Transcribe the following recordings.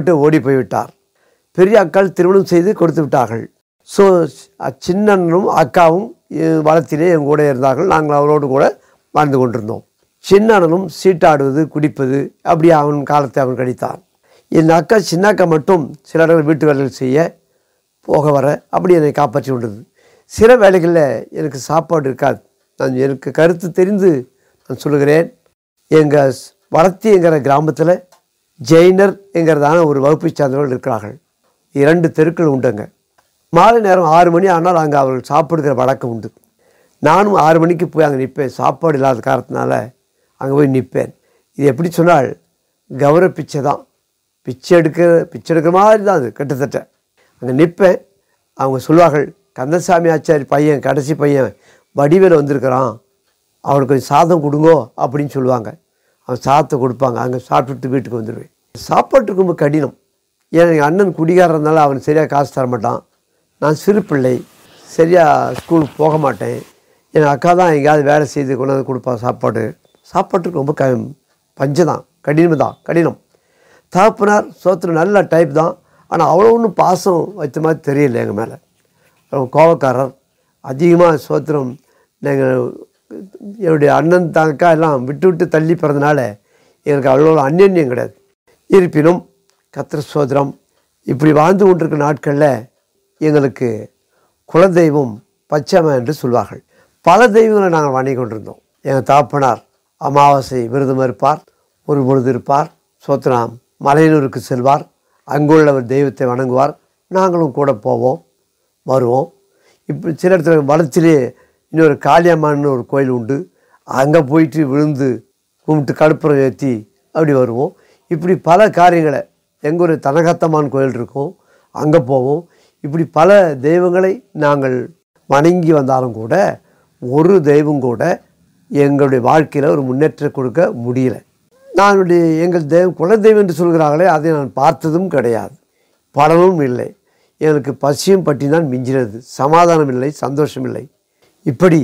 விட்டு ஓடி போய்விட்டார் பெரிய அக்காள் திருமணம் செய்து கொடுத்து விட்டார்கள் ஸோ சின்னனும் அக்காவும் என் வளத்திலே என் கூட இருந்தார்கள் நாங்கள் அவரோடு கூட வாழ்ந்து கொண்டிருந்தோம் சின்னனும் சீட்டாடுவது குடிப்பது அப்படி அவன் காலத்தை அவன் கழித்தான் என் அக்கா சின்ன அக்கா மட்டும் சில இடங்கள் வீட்டு வேலைகள் செய்ய போக வர அப்படி என்னை காப்பாற்றி கொண்டது சில வேலைகளில் எனக்கு சாப்பாடு இருக்காது நான் எனக்கு கருத்து தெரிந்து நான் சொல்லுகிறேன் எங்கள் வளர்த்திங்கிற கிராமத்தில் ஜெயினர் என்கிறதான ஒரு வகுப்பை சார்ந்தவர்கள் இருக்கிறார்கள் இரண்டு தெருக்கள் உண்டுங்க மாலை நேரம் ஆறு மணி ஆனால் அங்கே அவர்கள் சாப்பிடுகிற வழக்கம் உண்டு நானும் ஆறு மணிக்கு போய் அங்கே நிற்பேன் சாப்பாடு இல்லாத காரணத்தினால அங்கே போய் நிற்பேன் இது எப்படி சொன்னால் கௌரவ பிச்சை தான் பிச்சை எடுக்கிற பிச்சை எடுக்கிற மாதிரி தான் அது கிட்டத்தட்ட அங்கே நிற்பேன் அவங்க சொல்லுவார்கள் கந்தசாமி ஆச்சாரி பையன் கடைசி பையன் வடிவேல் வந்திருக்கிறான் அவனுக்கு கொஞ்சம் சாதம் கொடுங்கோ அப்படின்னு சொல்லுவாங்க அவன் சாதத்தை கொடுப்பாங்க அங்கே சாப்பிட்டுட்டு வீட்டுக்கு வந்துடுவேன் சாப்பாட்டுக்கு ரொம்ப கடினம் ஏன்னா எங்கள் அண்ணன் குடிகாரன் இருந்தாலும் அவன் சரியாக காசு தர மாட்டான் நான் சிறு பிள்ளை சரியாக ஸ்கூலுக்கு போக மாட்டேன் என் அக்கா தான் எங்கேயாவது வேலை செய்து கொண்டு வந்து கொடுப்பா சாப்பாடு சாப்பாட்டுக்கு ரொம்ப க பஞ்சம் தான் கடினம் தான் கடினம் தகப்பனார் சோத்திரம் நல்ல டைப் தான் ஆனால் அவ்வளோ ஒன்றும் பாசம் வைத்த மாதிரி தெரியல எங்கள் மேலே ரொம்ப கோவக்காரர் அதிகமாக சோத்திரம் நாங்கள் என்னுடைய அண்ணன் தங்கக்கா எல்லாம் விட்டு விட்டு தள்ளி பிறந்தனால எங்களுக்கு அவ்வளோ அந்யோன்யம் கிடையாது இருப்பினும் கத்திர சோதரம் இப்படி வாழ்ந்து கொண்டிருக்கிற நாட்களில் எங்களுக்கு குலதெய்வம் பச்சைமை என்று சொல்வார்கள் பல தெய்வங்களை நாங்கள் வணங்கி கொண்டிருந்தோம் எங்கள் தாப்பனார் அமாவாசை விரதம் இருப்பார் ஒரு பொழுது இருப்பார் சோத்ராம் மலையனூருக்கு செல்வார் அங்குள்ள ஒரு தெய்வத்தை வணங்குவார் நாங்களும் கூட போவோம் வருவோம் இப்போ சில இடத்துல வளத்திலே இன்னொரு காளியம்மான்னு ஒரு கோயில் உண்டு அங்கே போயிட்டு விழுந்து கும்பிட்டு கடுப்புறம் ஏற்றி அப்படி வருவோம் இப்படி பல காரியங்களை எங்கள் ஒரு தனகத்தம்மான் கோயில் இருக்கும் அங்கே போவோம் இப்படி பல தெய்வங்களை நாங்கள் வணங்கி வந்தாலும் கூட ஒரு தெய்வம் கூட எங்களுடைய வாழ்க்கையில் ஒரு முன்னேற்றம் கொடுக்க முடியல நானுடைய எங்கள் தெய்வம் குலதெய்வம் என்று சொல்கிறார்களே அதை நான் பார்த்ததும் கிடையாது பலனும் இல்லை எனக்கு பசியும் பட்டி தான் மிஞ்சினது சமாதானம் இல்லை சந்தோஷம் இல்லை இப்படி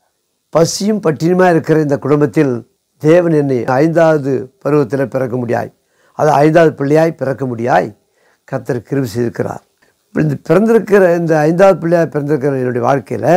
பசியும் பட்டினியுமா இருக்கிற இந்த குடும்பத்தில் தேவன் என்னை ஐந்தாவது பருவத்தில் பிறக்க முடியாய் அது ஐந்தாவது பிள்ளையாய் பிறக்க முடியாய் கர்த்தர் கிருபி செய்திருக்கிறார் இப்ப இந்த பிறந்திருக்கிற இந்த ஐந்தாவது பிள்ளையாய் பிறந்திருக்கிற என்னுடைய வாழ்க்கையில்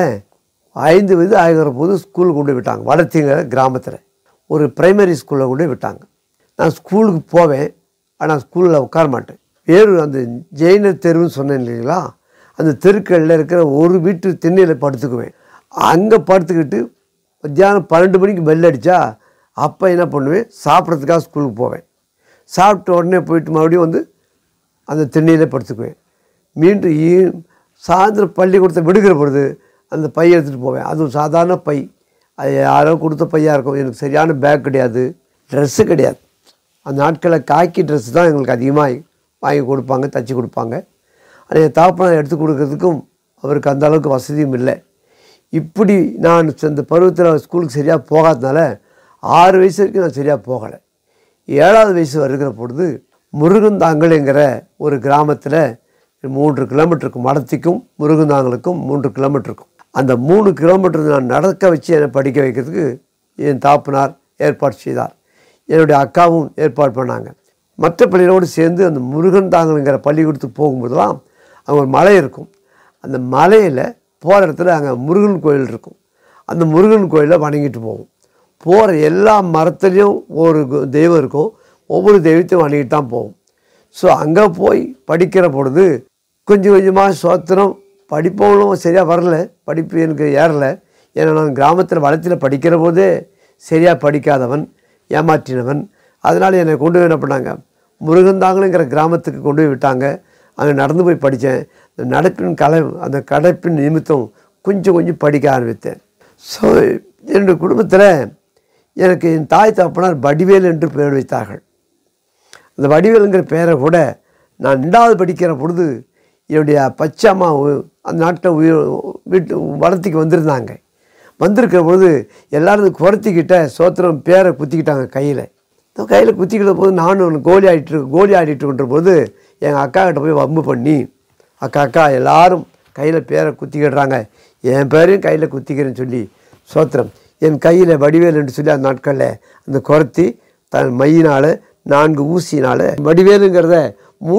ஐந்து வயது ஆகிற போது ஸ்கூலுக்கு கொண்டு போய் விட்டாங்க வளர்த்திங்கிற கிராமத்தில் ஒரு பிரைமரி ஸ்கூலில் கொண்டு போய் விட்டாங்க நான் ஸ்கூலுக்கு போவேன் ஆனால் ஸ்கூலில் உட்கார மாட்டேன் வேறு அந்த ஜெயினர் தெருவுன்னு சொன்னேன் இல்லைங்களா அந்த தெருக்களில் இருக்கிற ஒரு வீட்டு திண்ணையில் படுத்துக்குவேன் அங்கே படுத்துக்கிட்டு மத்தியானம் பன்னெண்டு மணிக்கு பெல் அடித்தா அப்போ என்ன பண்ணுவேன் சாப்பிட்றதுக்காக ஸ்கூலுக்கு போவேன் சாப்பிட்ட உடனே போயிட்டு மறுபடியும் வந்து அந்த திண்ணையில் படுத்துக்குவேன் மீண்டும் ஈ சாயந்தரம் பள்ளிக்கூடத்தை விடுகிற பொழுது அந்த பை எடுத்துகிட்டு போவேன் அதுவும் சாதாரண பை அது யாரோ கொடுத்த பையாக இருக்கும் எனக்கு சரியான பேக் கிடையாது ட்ரெஸ்ஸு கிடையாது அந்த நாட்களில் காக்கி ட்ரெஸ் தான் எங்களுக்கு அதிகமாக வாங்கி கொடுப்பாங்க தச்சு கொடுப்பாங்க ஆனால் என் தாப்பனை எடுத்து கொடுக்கறதுக்கும் அவருக்கு அந்த அளவுக்கு வசதியும் இல்லை இப்படி நான் இந்த பருவத்தில் ஸ்கூலுக்கு சரியாக போகாதனால ஆறு வயசு வரைக்கும் நான் சரியாக போகலை ஏழாவது வயசு வருகிற பொழுது முருகந்தாங்கல்ங்கிற ஒரு கிராமத்தில் மூன்று கிலோமீட்டருக்கு மடத்திக்கும் முருகந்தாங்கலுக்கும் மூன்று கிலோமீட்டர் இருக்கும் அந்த மூணு கிலோமீட்டர் நான் நடக்க வச்சு என்னை படிக்க வைக்கிறதுக்கு என் தாப்பனார் ஏற்பாடு செய்தார் என்னுடைய அக்காவும் ஏற்பாடு பண்ணாங்க மற்ற பள்ளிகளோடு சேர்ந்து அந்த முருகன் தாங்கலுங்கிற பள்ளிக்கூடத்துக்கு போகும்போதெல்லாம் அங்கே ஒரு மலை இருக்கும் அந்த மலையில் போகிற இடத்துல அங்கே முருகன் கோயில் இருக்கும் அந்த முருகன் கோயிலில் வணங்கிட்டு போவோம் போகிற எல்லா மரத்துலேயும் ஒரு கு- தெய்வம் இருக்கும் ஒவ்வொரு தெய்வத்தையும் வணங்கிட்டு தான் போவோம் ஸோ அங்கே போய் படிக்கிற பொழுது கொஞ்சம் கொஞ்சமாக சோத்திரம் படிப்பவங்களும் சரியாக வரல படிப்பு எனக்கு ஏறல ஏன்னா நான் கிராமத்தில் வளத்தில் படிக்கிற போதே சரியாக படிக்காதவன் ஏமாற்றினவன் அதனால் என்னை கொண்டு போய் என்ன பண்ணாங்க முருகந்தாங்கலுங்கிற கிராமத்துக்கு கொண்டு போய் விட்டாங்க அங்கே நடந்து போய் படித்தேன் அந்த நடப்பின் கலை அந்த கடைப்பின் நிமித்தம் கொஞ்சம் கொஞ்சம் படிக்க ஆரம்பித்தேன் ஸோ என்னுடைய குடும்பத்தில் எனக்கு என் தாய் தகப்பனார் வடிவேல் என்று பெயர் வைத்தார்கள் அந்த வடிவேலுங்கிற பெயரை கூட நான் ரெண்டாவது படிக்கிற பொழுது என்னுடைய பச்சை அம்மா உ- அந்த நாட்டில் உயிர் வீட்டு வளர்த்திக்கு வந்திருந்தாங்க வந்திருக்கிற பொழுது எல்லாரும் குறைத்திக்கிட்ட சோத்திரம் பேரை குத்திக்கிட்டாங்க கையில் கையில் குத்திக்கிட்ட போது நானும் ஒன்று கோலி ஆடிட்டு கோலி ஆடிட்டு கொண்ட போது எங்கள் அக்கா கிட்ட போய் வம்பு பண்ணி அக்கா அக்கா எல்லாரும் கையில் பேரை குத்திக்கிடுறாங்க என் பேரையும் கையில் குத்திக்கிறேன்னு சொல்லி சோத்திரம் என் கையில் வடிவேல் என்று சொல்லி அந்த நாட்களில் அந்த குறைத்தி தன் மையினால் நான்கு ஊசியினால் வடிவேலுங்கிறத